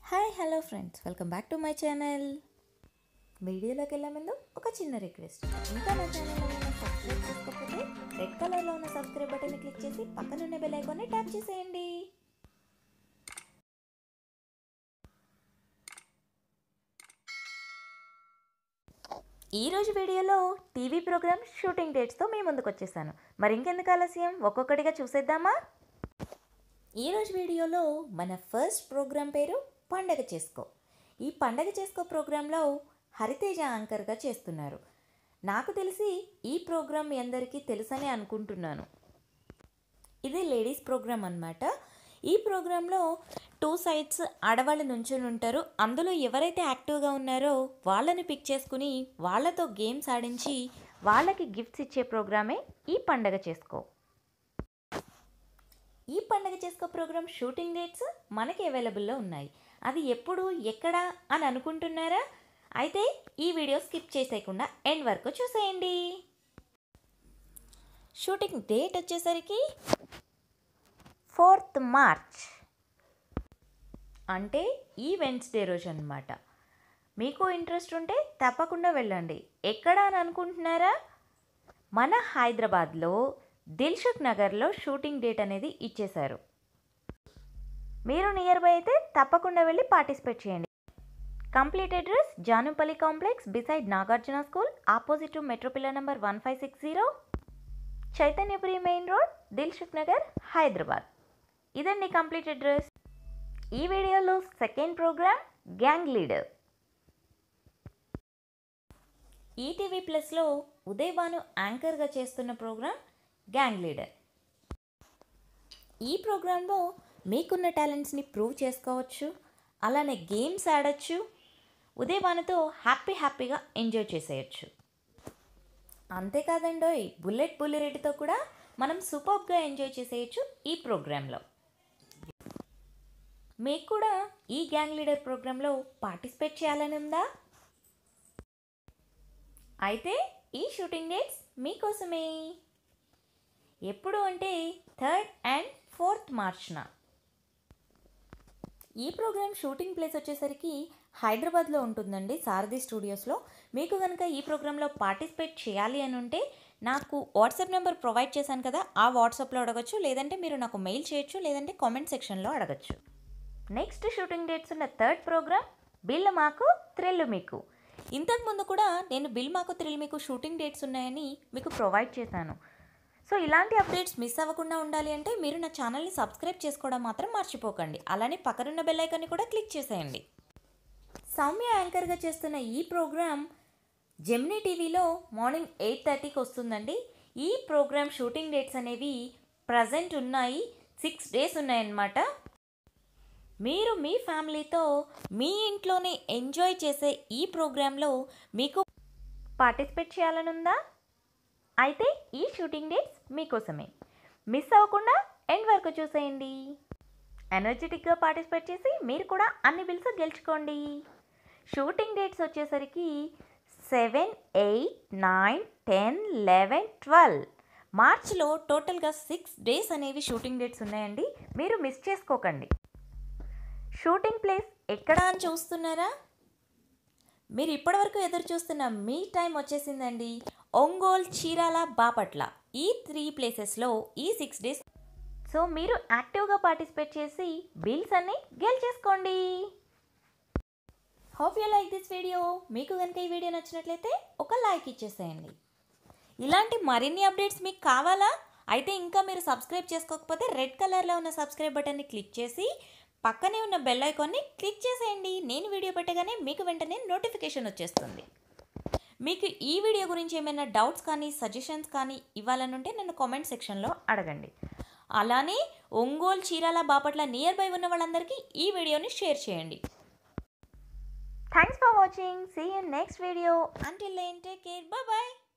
hi hello friends welcome back to my channel వీడియోలోకి వెళ్ళే ముందు ఒక చిన్న రిక్వెస్ట్ ఇంకా నా ఛానల్ సబ్స్క్రైబ్ చేసుకోకపోతే రెడ్ కలర్లో ఉన్న సబ్స్క్రైబ్ బటన్ని క్లిక్ చేసి పక్కన ఉన్న బెల్ ఐకాన్ని ట్యాప్ చేసేయండి ఈ రోజు వీడియోలో టీవీ ప్రోగ్రామ్ షూటింగ్ డేట్స్తో మీ ముందుకు వచ్చేసాను మరి ఇంకెందుకు ఆలస్యం ఒక్కొక్కటిగా చూసేద్దామా ఈరోజు వీడియోలో మన ఫస్ట్ ప్రోగ్రాం పేరు పండగ చేసుకో ఈ పండగ చేసుకో ప్రోగ్రాంలో హరితేజ యాంకర్గా చేస్తున్నారు నాకు తెలిసి ఈ ప్రోగ్రాం మీ అందరికీ తెలుసని అనుకుంటున్నాను ఇది లేడీస్ ప్రోగ్రామ్ అన్నమాట ఈ ప్రోగ్రాంలో టూ సైడ్స్ ఆడవాళ్ళు నుంచుని ఉంటారు అందులో ఎవరైతే యాక్టివ్గా ఉన్నారో వాళ్ళని పిక్ చేసుకుని వాళ్ళతో గేమ్స్ ఆడించి వాళ్ళకి గిఫ్ట్స్ ఇచ్చే ప్రోగ్రామే ఈ పండగ చేసుకో ఈ పండగ చేసుకో ప్రోగ్రామ్ షూటింగ్ డేట్స్ మనకి అవైలబుల్లో ఉన్నాయి అది ఎప్పుడు ఎక్కడ అని అనుకుంటున్నారా అయితే ఈ వీడియో స్కిప్ చేసేయకుండా ఎండ్ వరకు చూసేయండి షూటింగ్ డేట్ వచ్చేసరికి ఫోర్త్ మార్చ్ అంటే ఈ వెన్స్డే రోజు అనమాట మీకు ఇంట్రెస్ట్ ఉంటే తప్పకుండా వెళ్ళండి ఎక్కడ అని అనుకుంటున్నారా మన హైదరాబాద్లో దిల్సుఖ్ నగర్లో షూటింగ్ డేట్ అనేది ఇచ్చేశారు మీరు నియర్ బై అయితే తప్పకుండా వెళ్ళి పార్టిసిపేట్ చేయండి complete address Janupalli complex beside Nagarjuna school opposite to metro pillar number one five six zero Chaitanyapuri main road Dilsukh Nagar Hyderabad ఇదండి కంప్లీట్ అడ్రస్ ఈ వీడియోలో second programme gang leader ETV ప్లస్లో ఉదయ్ భాను యాంకర్గా చేస్తున్న ప్రోగ్రాం గ్యాంగ్ లీడర్ ఈ ప్రోగ్రాంలో మీకున్న టాలెంట్స్ని ప్రూవ్ చేసుకోవచ్చు అలానే గేమ్స్ ఆడచ్చు ఉదయ్ భానుతో హ్యాపీ హ్యాపీగా ఎంజాయ్ చేసేయచ్చు అంతేకాదండోయ్ బుల్లెట్ బుల్లిరెడ్డితో కూడా మనం సూపర్గా ఎంజాయ్ చేసేయచ్చు ఈ ప్రోగ్రాంలో మీకు కూడా ఈ గ్యాంగ్ లీడర్ ప్రోగ్రాంలో పార్టిసిపేట్ చేయాలని ఉందా అయితే ఈ షూటింగ్ డేట్స్ మీకోసమే ఎప్పుడు అంటే థర్డ్ అండ్ ఫోర్త్ మార్చ్న ఈ ప్రోగ్రామ్ షూటింగ్ ప్లేస్ వచ్చేసరికి హైదరాబాద్లో ఉంటుందండి సారథి స్టూడియోస్లో మీకు కనుక ఈ ప్రోగ్రాంలో పార్టిసిపేట్ చేయాలి అని ఉంటే నాకు వాట్సాప్ నెంబర్ ప్రొవైడ్ చేశాను కదా ఆ వాట్సాప్లో అడగచ్చు లేదంటే మీరు నాకు మెయిల్ చేయొచ్చు లేదంటే కామెంట్ సెక్షన్లో అడగచ్చు నెక్స్ట్ షూటింగ్ డేట్స్ ఉన్న థర్డ్ ప్రోగ్రామ్ బిల్ మాకు థ్రిల్ మీకు ఇంతకుముందు కూడా నేను బిల్ మాకు థ్రిల్ మీకు షూటింగ్ డేట్స్ ఉన్నాయని మీకు ప్రొవైడ్ చేశాను సో ఇలాంటి అప్డేట్స్ మిస్ అవ్వకుండా ఉండాలి అంటే మీరు నా ఛానల్ని సబ్స్క్రైబ్ చేసుకోవడం మాత్రం మర్చిపోకండి అలానే పక్కనున్న బెల్ ఐకాన్ని కూడా క్లిక్ చేసేయండి సౌమ్య యాంకర్గా చేస్తున్న ఈ ప్రోగ్రామ్ జెమినీ టీవీలో మార్నింగ్ ఎయిట్ థర్టీకి వస్తుందండి ఈ ప్రోగ్రామ్ షూటింగ్ డేట్స్ అనేవి ప్రజెంట్ ఉన్నాయి సిక్స్ డేస్ ఉన్నాయన్నమాట మీరు మీ ఫ్యామిలీతో మీ ఇంట్లోనే ఎంజాయ్ చేసే ఈ ప్రోగ్రాంలో మీకు పార్టిసిపేట్ చేయాలనుందా అయితే ఈ షూటింగ్ డేట్స్ మీకోసమే మిస్ అవ్వకుండా ఎండ్ వరకు చూసేయండి ఎనర్జెటిక్గా పార్టిసిపేట్ చేసి మీరు కూడా అన్ని బిల్స్ గెలుచుకోండి షూటింగ్ డేట్స్ వచ్చేసరికి seven eight nine ten eleven twelve మార్చ్లో టోటల్గా సిక్స్ డేస్ అనేవి షూటింగ్ డేట్స్ ఉన్నాయండి మీరు మిస్ చేసుకోకండి షూటింగ్ ప్లేస్ ఎక్కడ అని చూస్తున్నారా మీరు ఇప్పటివరకు ఎదురు చూస్తున్న మీ టైం వచ్చేసిందండి ఒంగోల్ చీరాల బాపట్ల ఈ త్రీ ప్లేసెస్లో ఈ సిక్స్ డేస్ సో మీరు యాక్టివ్గా పార్టిసిపేట్ చేసి బిల్స్ అన్ని గెలిచేసుకోండి hope you like this video మీకు కనుక ఈ వీడియో నచ్చినట్లయితే ఒక లైక్ ఇచ్చేసేయండి ఇలాంటి మరిన్ని అప్డేట్స్ మీకు కావాలా అయితే ఇంకా మీరు సబ్స్క్రైబ్ చేసుకోకపోతే రెడ్ కలర్లో ఉన్న సబ్స్క్రైబ్ బటన్ని క్లిక్ చేసి పక్కనే ఉన్న బెల్ ఐకాన్ని క్లిక్ చేసేయండి నేను వీడియో పెట్టగానే మీకు వెంటనే నోటిఫికేషన్ వచ్చేస్తుంది మీకు ఈ వీడియో గురించి ఏమైనా డౌట్స్ కానీ సజెషన్స్ కానీ ఇవ్వాలనుంటే నన్ను కామెంట్ సెక్షన్లో అడగండి అలానే ఒంగోలు చీరాల బాపట్ల నియర్ బై ఉన్న వాళ్ళందరికీ ఈ వీడియోని షేర్ చేయండి thanks for watching see you next video until take care bye